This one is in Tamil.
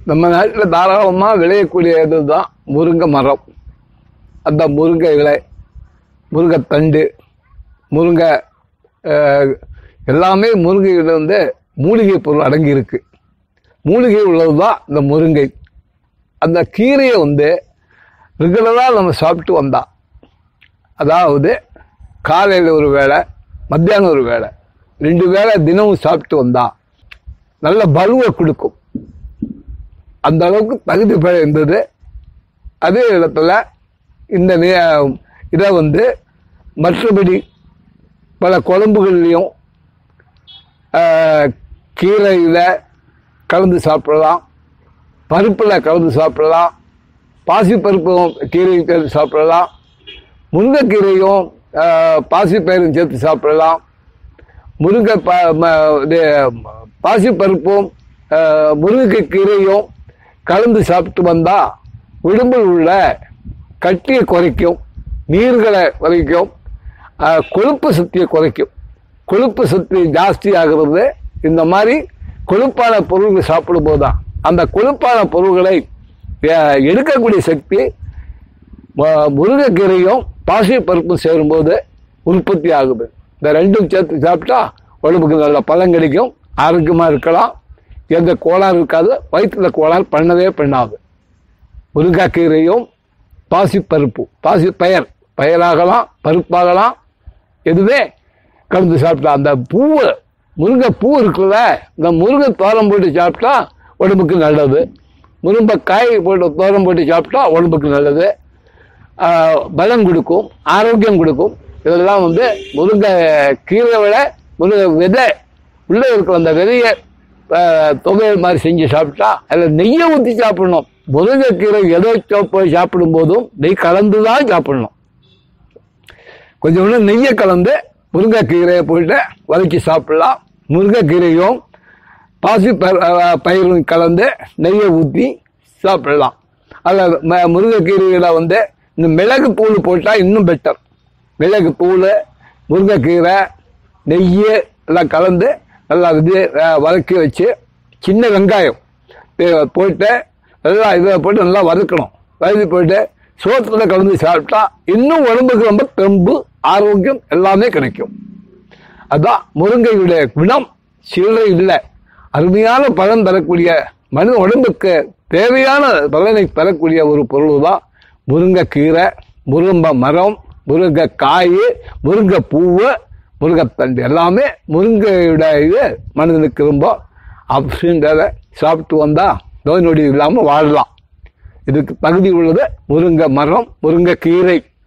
நம்ம நாட்டில் தாராளமாக விளையக்கூடியது தான் முருங்கை மரம் அந்த முருங்கை இலை முருங்கைத்தண்டு முருங்கை அஹ், எல்லாமே முருங்கையில் வந்து மூலிகை பொருள் அடங்கியிருக்கு மூலிகை உள்ளது தான் இந்த முருங்கை அந்த கீரையை வந்து ரெகுலராக நம்ம சாப்பிட்டு வந்தா அதாவது காலையில் ஒரு வேளை மத்தியானம் ஒரு வேளை ரெண்டு வேளை தினமும் சாப்பிட்டு வந்தா நல்ல பலுவை கொடுக்கும் அந்த அளவுக்கு தகுதி பெற இருந்தது அதே இடத்துல இந்த நே- இதை வந்து மற்றபடி பல குழம்புகள்லையும் கீரையில் கலந்து சாப்பிடலாம் பருப்பில் கலந்து சாப்பிடலாம் பாசிப்பருப்பும் கீரையும் சேர்த்து சாப்பிடலாம் முருங்கைக்கீரையும் ஆஹ், பாசிப்பயிரும் சேர்த்து சாப்பிடலாம் முருங்கை ப ம- இது பாசிப்பருப்பும் ஆஹ், முருங்கைக் கீரையும் கலந்து சாப்பிட்டு வந்தால் உடம்பில் உள்ள கட்டியை குறைக்கும் நீர்களை குறைக்கும் ஆஹ், கொழுப்பு சக்தியை குறைக்கும் கொழுப்பு சக்தி ஜாஸ்தி ஆகிறது இந்த மாதிரி கொழுப்பான பொருள்கள் சாப்பிடும்போது தான் அந்த கொழுப்பான பொருள்களை ஆஹ், எடுக்கக்கூடிய சக்தி ம- முருங்கைக்கீரையும் பாசிப்பருப்பும் சேரும்போது உற்பத்தி ஆகுது இந்த ரெண்டும் சேர்த்து சாப்பிட்டா உடம்புக்கு நல்ல பலன் கிடைக்கும் ஆரோக்கியமாக இருக்கலாம் எந்த கோளாறு இருக்காது வயிற்றுல கோளாறு பண்ணவே பண்ணாது முருங்கைக்கீரையும் பாசிப்பருப்பு பாசி பயர் பயராகலாம் பருப்பாகலாம் எதுவே கலந்து சாப்பிட்டா அந்த பூவு முருங்கை பூ இருக்குல்ல இந்த முருங்கை தோரம் போட்டு சாப்பிட்டா உடம்புக்கு நல்லது முருங்கை காய் போட்டு தோரம் போட்டு சாப்பிட்டா உடம்புக்கு நல்லது ஆஹ் பலம் கொடுக்கும் ஆரோக்கியம் கொடுக்கும் இதெல்லாம் வந்து முருங்கை கீரை விட முருங்கை விதை உள்ளே இருக்கிற அந்த விதையை ஆஹ் துவையல் மாதிரி செஞ்சு சாப்பிட்டா அதில் நெய்யை ஊற்றி சாப்பிடணும் முருங்கைக்கீரை எதை போய் சாப்பிடும் போதும் நெய் கலந்து தான் சாப்பிடணும் கொஞ்சம் கொஞ்சம் நெய்யை கலந்து முருங்கைக்கீரையை போயிட்டு வதக்கி சாப்பிடலாம் முருங்கைக்கீரையும் பாசி பயிர் அஹ், பயிரும் கலந்து நெய்யை ஊற்றி சாப்பிடலாம் அதில் ம முருங்கைக்கீரையில் வந்து இந்த மிளகு தூள் போட்டால் இன்னும் பெட்டர் மிளகு தூள் முருங்கைக்கீரை நெய் எல்லாம் கலந்து நல்லா இது அஹ், வதக்கி வச்சு சின்ன வெங்காயம் இதை போட்டு நல்லா இதை போட்டு நல்லா வதக்கணும் வதக்கி போட்டு சோத்துல கலந்து சாப்பிட்டா இன்னும் உடம்புக்கு ரொம்ப தெம்பு ஆரோக்கியம் எல்லாமே கிடைக்கும் அதான் முருங்கையுடைய குணம் சில்லறை இல்லை அருமையான பலன் தரக்கூடிய மனித உடம்புக்கு தேவையான பலனை பெறக்கூடிய ஒரு பொருள் தான் முருங்கைக்கீரை முருங்கை மரம் முருங்கை காய் முருங்கை பூவு முருங்கைத்தண்டு எல்லாமே முருங்கையுடைய இது மனிதனுக்கு ரொம்ப அப்படின்றத சாப்பிட்டு வந்தால் நோய் நொடி இல்லாமல் வாழலாம் இதுக்கு தகுதி உள்ளது முருங்கை மரம் முருங்கை கீரை